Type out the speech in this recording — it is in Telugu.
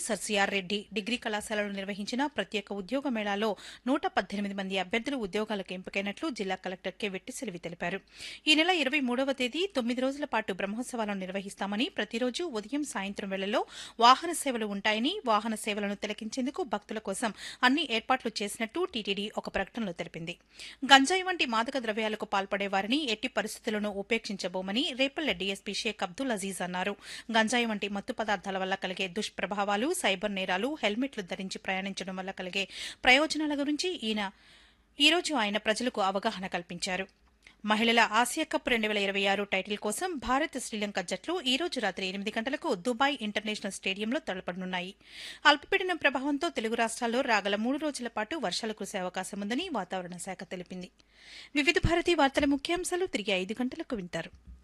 ప్రొఫెసర్ సిఆర్ రెడ్డి డిగ్రీ కళాశాలలో నిర్వహించిన ప్రత్యేక ఉద్యోగ మేళాలో నూట పద్దెనిమిది మంది అభ్యర్థులు ఉద్యోగాలకు ఎంపికైనట్లు జిల్లా కలెక్టర్ కె వెట్టిసెలివి తెలిపారు ఈ నెల ఇరవై మూడవ తేదీ తొమ్మిది రోజుల పాటు బ్రహ్మోత్సవాలను నిర్వహిస్తామని ప్రతిరోజు ఉదయం సాయంత్రం వేళల్లో వాహన సేవలు ఉంటాయని వాహన సేవలను తిలకించేందుకు భక్తుల కోసం అన్ని ఏర్పాట్లు చేసినట్టు టీటీడీ ఒక ప్రకటనలో తెలిపింది గంజాయి వంటి మాదక ద్రవ్యాలకు పాల్పడే వారిని ఎట్టి పరిస్థితులను ఉపేక్షించబోమని రేపల్లె డీఎస్పీ షేక్ అబ్దుల్ అజీజ్ అన్నారు గంజాయి వంటి మత్తు పదార్థాల వల్ల కలిగే దుష్ప్రభావాలు సైబర్ నేరాలు హెల్మెట్లు ధరించి ప్రయాణించడం వల్ల కలిగే ప్రయోజనాల గురించి ఈయన ఈరోజు ఆయన ప్రజలకు అవగాహన కల్పించారు మహిళల ఆసియా కప్ రెండు వేల ఇరవై ఆరు టైటిల్ కోసం భారత్ శ్రీలంక జట్లు ఈ రోజు రాత్రి ఎనిమిది గంటలకు దుబాయ్ ఇంటర్నేషనల్ స్టేడియంలో తలపడనున్నాయి అల్పపీడనం ప్రభావంతో తెలుగు రాష్ట్రాల్లో రాగల మూడు రోజుల పాటు వర్షాలు కురిసే అవకాశం ఉందని వాతావరణ శాఖ తెలిపింది వివిధ భారతి వార్తల ముఖ్యాంశాలు తిరిగి ఐదు గంటలకు వింటారు